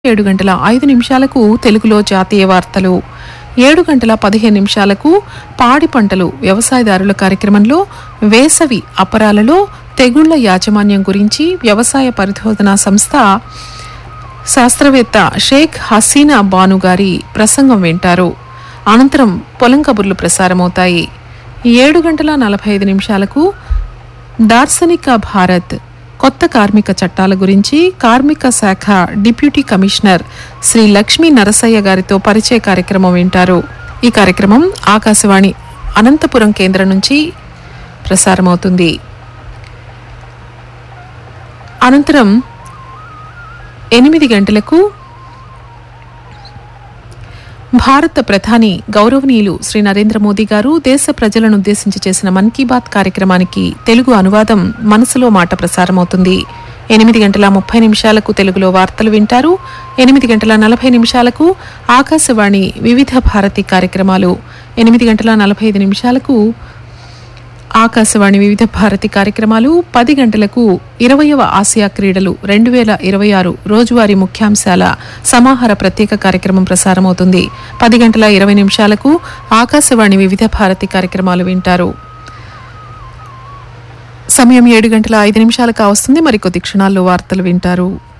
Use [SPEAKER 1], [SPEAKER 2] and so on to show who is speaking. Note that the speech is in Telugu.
[SPEAKER 1] ఏడు గంటల ఐదు నిమిషాలకు తెలుగులో జాతీయ వార్తలు ఏడు గంటల పదిహేను నిమిషాలకు పాడి పంటలు వ్యవసాయదారుల కార్యక్రమంలో వేసవి అపరాలలో తెగుళ్ల యాజమాన్యం గురించి వ్యవసాయ పరిశోధనా సంస్థ శాస్త్రవేత్త షేక్ హసీనా బాను గారి ప్రసంగం వింటారు అనంతరం పొలం కబుర్లు ప్రసారమవుతాయి ఏడు గంటల నలభై ఐదు నిమిషాలకు దార్శనిక భారత్ కొత్త కార్మిక చట్టాల గురించి కార్మిక శాఖ డిప్యూటీ కమిషనర్ శ్రీ లక్ష్మీ నరసయ్య గారితో పరిచయ కార్యక్రమం వింటారు ఈ కార్యక్రమం ఆకాశవాణి అనంతపురం కేంద్రం నుంచి ప్రసారమవుతుంది అనంతరం ఎనిమిది గంటలకు భారత ప్రధాని గౌరవనీయులు శ్రీ నరేంద్ర మోదీ గారు దేశ ప్రజలను ఉద్దేశించి చేసిన మన్ కీ బాత్ కార్యక్రమానికి తెలుగు అనువాదం మనసులో మాట ప్రసారమవుతుంది ఎనిమిది గంటల ముప్పై నిమిషాలకు తెలుగులో వార్తలు వింటారు ఎనిమిది గంటల నలభై నిమిషాలకు ఆకాశవాణి వివిధ భారతి కార్యక్రమాలు ఎనిమిది గంటల నలభై ఐదు నిమిషాలకు ఆకాశవాణి వివిధ భారతి కార్యక్రమాలు పది గంటలకు ఇరవయవ ఆసియా క్రీడలు రెండు వేల ఇరవై ఆరు రోజువారీ ముఖ్యాంశాల సమాహార ప్రత్యేక కార్యక్రమం ప్రసారమవుతుంది పది గంటల ఇరవై నిమిషాలకు ఆకాశవాణి వివిధ భారతి కార్యక్రమాలు వింటారు సమయం ఏడు గంటల ఐదు నిమిషాలకు వస్తుంది మరికొద్ది క్షణాల్లో వార్తలు వింటారు